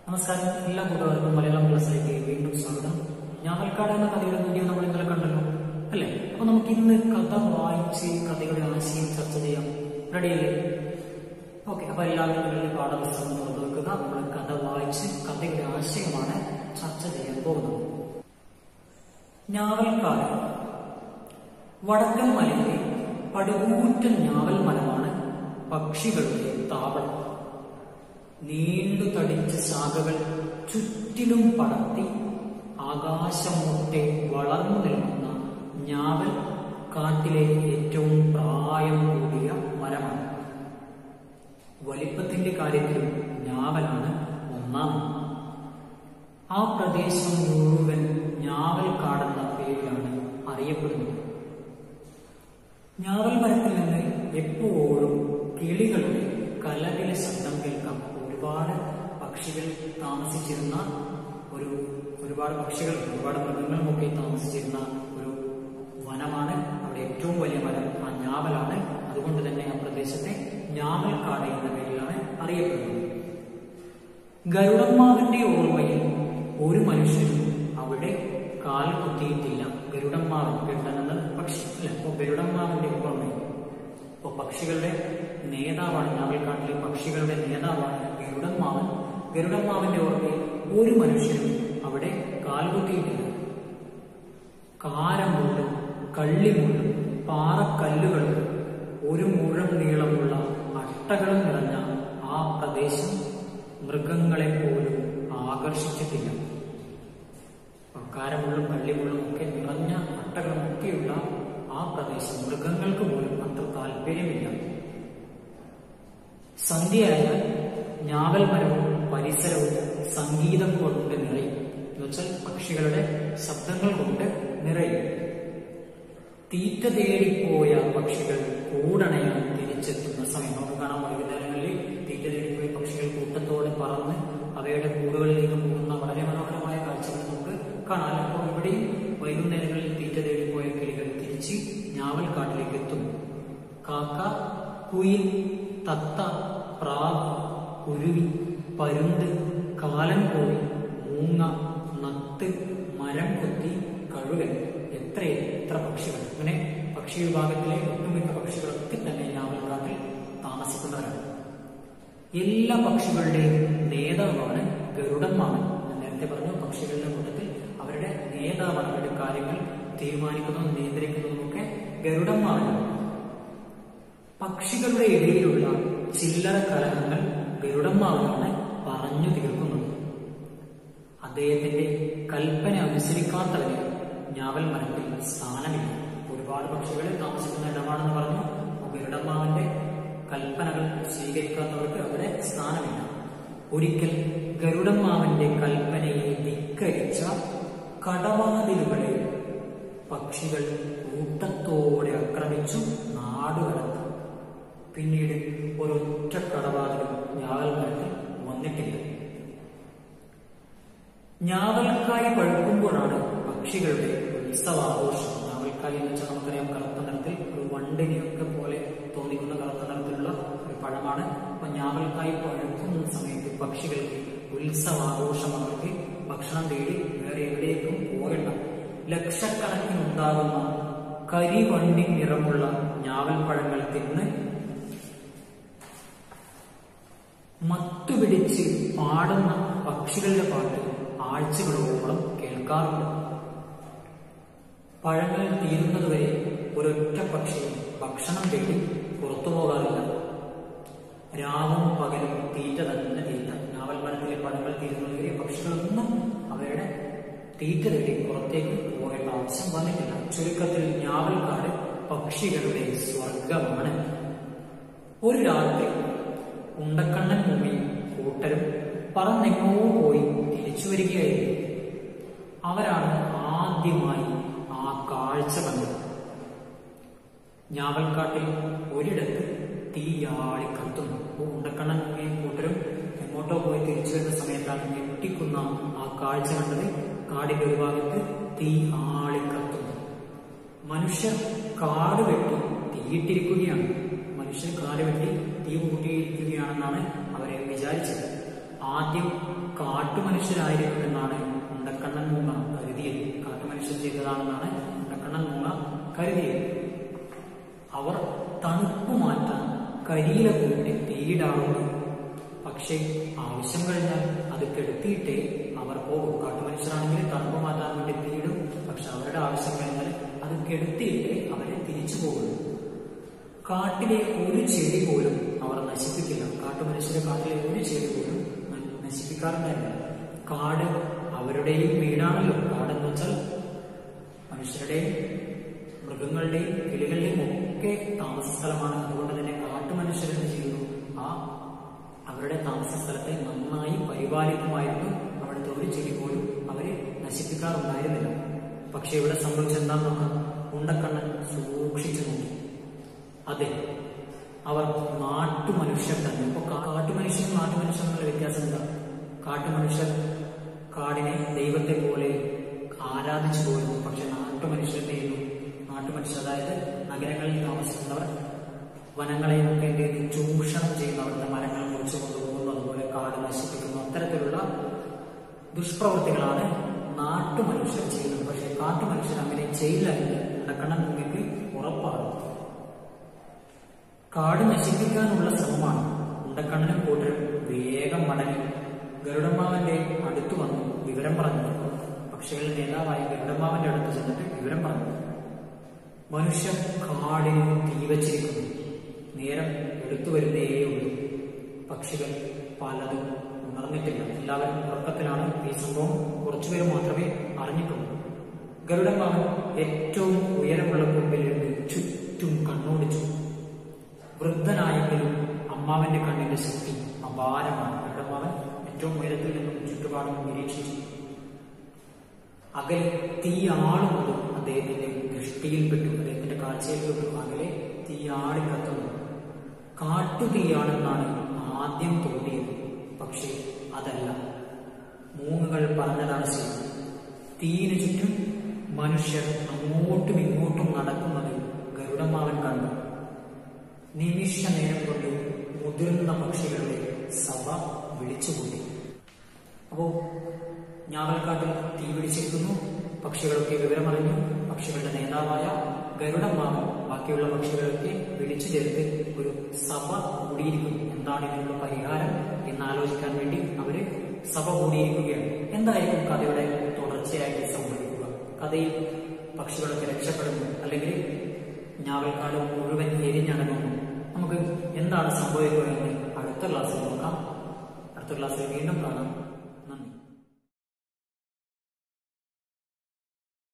നമസ്കാരം എല്ലാ കൂട്ടുകാർക്കും മലയാളം ക്ലാസ്സിലേക്ക് വീണ്ടും സ്വാഗതം ഞാവൽക്കാട് എന്ന കഥയുടെ വീഡിയോ നമ്മൾ ഇന്നലെ കണ്ടല്ലോ അല്ലേ അപ്പൊ നമുക്ക് ഇന്ന് കഥ വായിച്ച് കഥയുടെ ആശയം ചർച്ച ചെയ്യാം റെഡിയല്ലേ ഓക്കെ അപ്പൊ എല്ലാവരും നിങ്ങളുടെ പാഠപുസ്തകം തുറന്നു വെക്കുക നമ്മൾ കഥ വായിച്ച് കഥയുടെ ആശയമാണ് ചർച്ച ചെയ്യാൻ പോകുന്നത് ഞാവൽക്കാട് വടക്കൻ മലയിലെ പടുകൂറ്റൻ ഞാവൽ മരമാണ് പക്ഷികളുടെ താവളം നീണ്ടു തടിച്ച ശാഖകൾ ചുറ്റിലും പടർത്തി ആകാശം മുട്ടെ വളർന്നു നിൽക്കുന്ന ഞാവൽ കാട്ടിലെ ഏറ്റവും പ്രായം കൂടിയ മരമാണ് വലിപ്പത്തിന്റെ കാര്യത്തിലും ഞാവലാണ് ഒന്നാം ആ പ്രദേശം മുഴുവൻ ഞാവൽ കാടെന്ന പേരിലാണ് അറിയപ്പെടുന്നത് ഞാവൽ മരത്തിൽ നിന്ന് എപ്പോഴും കിളികളുടെ കലവില ശബ്ദം കേൾക്കാം ഒരുപാട് പക്ഷികൾ താമസിച്ചിരുന്ന ഒരു ഒരുപാട് പക്ഷികൾ ഒരുപാട് മൃഗങ്ങളുമൊക്കെ താമസിച്ചിരുന്ന ഒരു വനമാണ് അവിടെ ഏറ്റവും വലിയ മരം ആ ഞാവലാണ് അതുകൊണ്ട് തന്നെ ആ പ്രദേശത്തെ ഞാവൽ കാട് എന്ന പേരിലാണ് അറിയപ്പെടുന്നത് ഗരുഡമ്മാവിന്റെ ഓർമ്മയിൽ ഒരു മനുഷ്യനും അവിടെ കാൽ കുത്തിയിട്ടില്ല ഗരുഡമ്മാവൻ ഗരുഡൻ എന്ന പക്ഷി അല്ല അപ്പൊ ഗരുഡമ്മാവിന്റെ ഓർമ്മയിൽ അപ്പൊ പക്ഷികളുടെ നേതാവാണ് ഞാവൽക്കാട്ടിലെ പക്ഷികളുടെ നേതാവാണ് ഗരുഡമ്മാവൻ ഗരുഡമ്മാവിന്റെ ഓർമ്മയിൽ ഒരു മനുഷ്യനും അവിടെ കാൽകുത്തിയിട്ടില്ല കാരമുള്ളും കള്ളിമുള്ളും പാറക്കല്ലുകളും ഒരു മുഴം നീളമുള്ള അട്ടകളും നിറഞ്ഞ ആ പ്രദേശം മൃഗങ്ങളെ പോലും ആകർഷിച്ചിട്ടില്ല കാരമുള്ളും കള്ളിമുള്ളും ഒക്കെ നിറഞ്ഞ അട്ടകളും ഒക്കെയുള്ള ആ പ്രദേശം മൃഗങ്ങൾക്ക് പോലും അത്ര താല്പര്യമില്ല സന്ധ്യയായാൽ ഞാവൽ മരവും പരിസരവും സംഗീതം കൊണ്ട് നിറയും എന്നുവെച്ചാൽ പക്ഷികളുടെ ശബ്ദങ്ങൾ കൊണ്ട് നിറയും തീറ്റ തേടിപ്പോയ പക്ഷികൾ കൂടണയാൻ തിരിച്ചെത്തുന്ന സമയം നമുക്ക് കാണാൻ വൈകുന്നേരങ്ങളിൽ തീറ്റ തേടിപ്പോയ പക്ഷികൾ കൂട്ടത്തോടെ പറന്ന് അവയുടെ കൂടുകളിലേക്ക് പോകുന്ന വളരെ മനോഹരമായ കാഴ്ചകൾ നമുക്ക് കാണാം അപ്പോൾ ഇവിടെയും വൈകുന്നേരങ്ങളിൽ തീറ്റ തേടിപ്പോയ കിളികൾ തിരിച്ച് ഞാവൽ കാട്ടിലേക്ക് എത്തുന്നു കാക്ക കുയിൽ തത്ത പ്രാവ് കുരുവി പരുന്ത് കാലൻ കോഴി മൂങ്ങ നത്ത് മരം കൊത്തി കഴുകൻ എത്ര എത്ര പക്ഷികൾ അങ്ങനെ പക്ഷി വിഭാഗത്തിലെ ഒട്ടുമിക്ക പക്ഷികളൊക്കെ തന്നെ ഞാവൽക്കാട്ടിൽ താമസിക്കുന്നവരാണ് എല്ലാ പക്ഷികളുടെയും നേതാവാണ് ഗരുഡന്മാവൻ ഞാൻ നേരത്തെ പറഞ്ഞു പക്ഷികളുടെ കൂട്ടത്തിൽ അവരുടെ നേതാവാണ് അവരുടെ കാര്യങ്ങൾ തീരുമാനിക്കുന്നതും നിയന്ത്രിക്കുന്നതും ഒക്കെ ഗരുഡന്മാവനാണ് പക്ഷികളുടെ ഇടയിലുള്ള ചില്ലറ കലഹങ്ങൾ ഗരുഡന്മാവനാണ് പറഞ്ഞു തീർക്കുന്നത് അദ്ദേഹത്തിന്റെ കൽപ്പന അനുസരിക്കാത്തവന് ഞാവൽ മരത്തിൽ സ്ഥാനമില്ല ഒരുപാട് പക്ഷികൾ താമസിക്കുന്ന ഇടമാണെന്ന് പറഞ്ഞു ഗരുഡന്മാവന്റെ കൽപ്പനകൾ സ്വീകരിക്കാത്തവർക്ക് അവിടെ സ്ഥാനമില്ല ഒരിക്കൽ ഗരുഡന്മാവന്റെ കൽപ്പനയെ ധിക്കരിച്ച കടവാതിലുകളെ പക്ഷികൾ കൂട്ടത്തോടെ ആക്രമിച്ചു നാടുകടന്നു പിന്നീട് ഒരൊറ്റ കടവാതിലും ഞാവൽ മരത്തിൽ വന്നിട്ടില്ല ഞാവൽക്കായി പഴുക്കുമ്പോഴാണ് പക്ഷികളുടെ ഉത്സവാഘോഷം ഞാവൽക്കായി എന്ന് വെച്ചാൽ നമുക്കറിയാം കറുത്ത നിറത്തിൽ ഒരു വണ്ടിനെയൊക്കെ പോലെ തോന്നിക്കുന്ന കറുത്ത നിറത്തിലുള്ള ഒരു പഴമാണ് അപ്പൊ ഞാവൽക്കായി പഴുക്കുന്ന സമയത്ത് പക്ഷികൾക്ക് ഉത്സവാഘോഷം അവർക്ക് ഭക്ഷണം തേടി വേറെ എവിടേക്കും പോകണ്ട ലക്ഷക്കണക്കിനുണ്ടാകുന്ന കരിവണ്ടി നിറമുള്ള ഞാവൽപ്പഴങ്ങൾ തിന്ന് മത്തുപിടിച്ച് പാടുന്ന പക്ഷികളുടെ പാട്ട് ആഴ്ചകളോളം കേൾക്കാറുണ്ട് പഴങ്ങൾ തീരുന്നതുവരെ ഒരൊറ്റ പക്ഷിയും ഭക്ഷണം തേടി പുറത്തു പോകാറില്ല രാവും പകലും തീറ്റ തന്നെ തീറ്റ ഞാവൽ മരത്തിലെ പഴങ്ങൾ തീരുന്നതുവരെ പക്ഷികളൊന്നും അവരുടെ തീറ്റ തേടി പുറത്തേക്ക് പോകേണ്ട ആവശ്യം വന്നിട്ടില്ല ചുരുക്കത്തിൽ ഞാവൽക്കാട് പക്ഷികളുടെ സ്വർഗമാണ് ഒരു രാത്രി ഉണ്ടക്കണ്ണൻ മുമ്പിൽ കൂട്ടരും പറന്നെങ്ങോ പോയി തിരിച്ചു വരികയായിരുന്നു അവരാണ് ആദ്യമായി ആ കാഴ്ച കണ്ടത് ഞാവൽക്കാട്ടിൽ ഒരിടത്ത് തീയാളി കത്തുന്നു ഉണ്ടക്കണ്ണൻ മുമ്പിൽ കൂട്ടരും എങ്ങോട്ടോ പോയി തിരിച്ചു വരുന്ന സമയത്താണ് ഞെട്ടിക്കുന്ന ആ കാഴ്ച കണ്ടത് കാടിന്റെ ഒരു ഭാഗത്ത് തീ ആളി കത്തുന്നു മനുഷ്യർ കാട് വെട്ടി തീയിട്ടിരിക്കുകയാണ് മനുഷ്യർ കാട് വെട്ടി തീ കൂട്ടിയിരിക്കുകയാണെന്നാണ് അവരെ വിചാരിച്ചത് ആദ്യം കാട്ടുമനുഷ്യരായിരിക്കും എന്നാണ് ഉണ്ടക്കണ്ണൻ മൂങ്ങ കരുതിയത് കാട്ടുമനുഷ്യൻ ചെയ്തതാണെന്നാണ് ഉണ്ടക്കണ്ണൻ മൂങ്ങ കരുതിയത് അവർ തണുപ്പ് മാറ്റാൻ കരിയില കൂട്ടി തീയിടാറുണ്ട് പക്ഷേ ആവശ്യം കഴിഞ്ഞാൽ അത് കെടുത്തിയിട്ടേ അവർ പോകും കാട്ടുമനുഷ്യരാണെങ്കിൽ തണുപ്പ് മാറ്റാൻ വേണ്ടി തീയിടും പക്ഷെ അവരുടെ ആവശ്യം കഴിഞ്ഞാൽ അത് കെടുത്തിയിട്ടേ അവരെ തിരിച്ചു പോകുള്ളൂ കാട്ടിലെ ഒരു ചെടി പോലും അവർ നശിപ്പിക്കില്ല കാട്ടുമനുഷ്യരെ കാട്ടിലെ ഒരു ചെടി പോലും ന- നശിപ്പിക്കാറുണ്ടായില്ല കാട് അവരുടെയും വീടാണല്ലോ കാടെന്ന് വെച്ചാൽ മനുഷ്യരുടെയും മൃഗങ്ങളുടെയും കിളികളുടെയും ഒക്കെ താമസ സ്ഥലമാണ് അതുകൊണ്ട് തന്നെ കാട്ടുമനുഷ്യരെന്ത് ചെയ്യുന്നു ആ അവരുടെ താമസ സ്ഥലത്തെ നന്നായി പരിപാലിക്കുമായിരുന്നു അവിടുത്തെ ഒരു ചെടി പോലും അവര് നശിപ്പിക്കാറുണ്ടായിരുന്നില്ല പക്ഷെ ഇവിടെ സംഭവിച്ചെന്താന്ന് നോക്കാം ഉണ്ടക്കണ്ണൻ സൂക്ഷിച്ചു നോക്കി അതെ അവർ നാട്ടുമനുഷ്യർ തന്നെ ഇപ്പൊ കാട്ടുമനുഷ്യനും നാട്ടുമനുഷ്യനും തമ്മിലുള്ള വ്യത്യാസം എന്താ കാട്ടുമനുഷ്യർ കാടിനെ ദൈവത്തെ പോലെ ആരാധിച്ചു പോയിരുന്നു പക്ഷെ നാട്ടുമനുഷ്യർ എന്ത് ചെയ്യുന്നു നാട്ടുമനുഷ്യർ അതായത് നഗരങ്ങളിൽ താമസിക്കുന്നവർ വനങ്ങളെ ഒക്കെ എന്ത് ചെയ്യുന്നു ചൂഷണം ചെയ്യുന്നു അവിടുത്തെ മരങ്ങൾ മുറിച്ചു കൊണ്ടുപോകുന്നു അതുപോലെ കാട് നശിപ്പിക്കുന്നു അത്തരത്തിലുള്ള ദുഷ്പ്രവൃത്തികളാണ് നാട്ടുമനുഷ്യർ ചെയ്യുന്നത് പക്ഷെ കാട്ടുമനുഷ്യർ അങ്ങനെ ചെയ്യില്ല എന്ന് നടക്കണം നിങ്ങൾക്ക് ഉറപ്പാണ് കാട് നശിപ്പിക്കാനുള്ള ശ്രമമാണ് ഉണ്ടക്കണ്ണനും കൂട്ടരും വേഗം മടങ്ങി ഗരുഡമ്മാവന്റെ അടുത്ത് വന്നു വിവരം പറഞ്ഞു പക്ഷികളുടെ നേതാവായ ഗരുഡമ്മാവന്റെ അടുത്ത് ചെന്നിട്ട് വിവരം പറഞ്ഞു മനുഷ്യർ കാടിന് തീവച്ചിരിക്കുന്നു നേരം എടുത്തു വരുന്നേയുള്ളൂ പക്ഷികൾ പലതും ഉണർന്നിട്ടില്ല എല്ലാവരും ഉറക്കത്തിലാണ് ഈ സംഭവം കുറച്ചുപേര് മാത്രമേ അറിഞ്ഞിട്ടുള്ളൂ ഗരുഡമ്മാവൻ ഏറ്റവും ഉയരമുള്ള കൊമ്പിലിരുന്ന് ചുറ്റും കണ്ണോടിച്ചു വൃദ്ധനായെങ്കിലും അമ്മാവന്റെ കണ്ണിന്റെ ശക്തി അപാരമാണ് ഗരുഡമ്മാവൻ ഏറ്റവും ഉയരത്തിൽ നിന്നും ചുറ്റുപാടും നിരീക്ഷിച്ചു അകലെ തീയാളുന്നത് അദ്ദേഹത്തിന്റെ ദൃഷ്ടിയിൽപ്പെട്ടു അദ്ദേഹത്തിന്റെ കാഴ്ചയിൽപ്പെട്ടു അകലെ തീയാടി കത്തുന്നു കാട്ടുതീയാണെന്നാണ് ആദ്യം തോന്നിയത് പക്ഷേ അതല്ല മൂങ്ങുകൾ പറഞ്ഞതാണ് ശരി തീയിന് ചുറ്റും മനുഷ്യർ അങ്ങോട്ടും ഇങ്ങോട്ടും നടക്കുന്നത് ഗരുഡമ്മാവൻ കണ്ടു നിമിഷ നേരം കൊണ്ട് മുതിർന്ന പക്ഷികളുടെ സഭ വിളിച്ചുകൂട്ടി അപ്പോ ഞാവൽക്കാട്ടിൽ തീ പിടിച്ചിരിക്കുന്നു പക്ഷികളൊക്കെ വിവരമറിഞ്ഞു പക്ഷികളുടെ നേതാവായ ഗരുഡമ്മാവൻ ബാക്കിയുള്ള പക്ഷികളൊക്കെ വിളിച്ചു ചേർത്ത് ഒരു സഭ കൂടിയിരിക്കുന്നു എന്താണ് ഇതിനുള്ള പരിഹാരം എന്ന് ആലോചിക്കാൻ വേണ്ടി അവര് സഭ കൂടിയിരിക്കുകയാണ് എന്തായിരിക്കും കഥയുടെ തുടർച്ചയായിട്ട് സംഭവിക്കുക കഥയിൽ പക്ഷികളൊക്കെ രക്ഷപ്പെടുന്നു അല്ലെങ്കിൽ ഞാവൽക്കാട് മുഴുവൻ എരിഞ്ഞടങ്ങുന്നു നമുക്ക് എന്താണ് സംഭവിക്കുക എന്ന് അടുത്ത ക്ലാസ്സിൽ നോക്കാം അടുത്ത ക്ലാസ്സിൽ വീണ്ടും കാണാം നന്ദി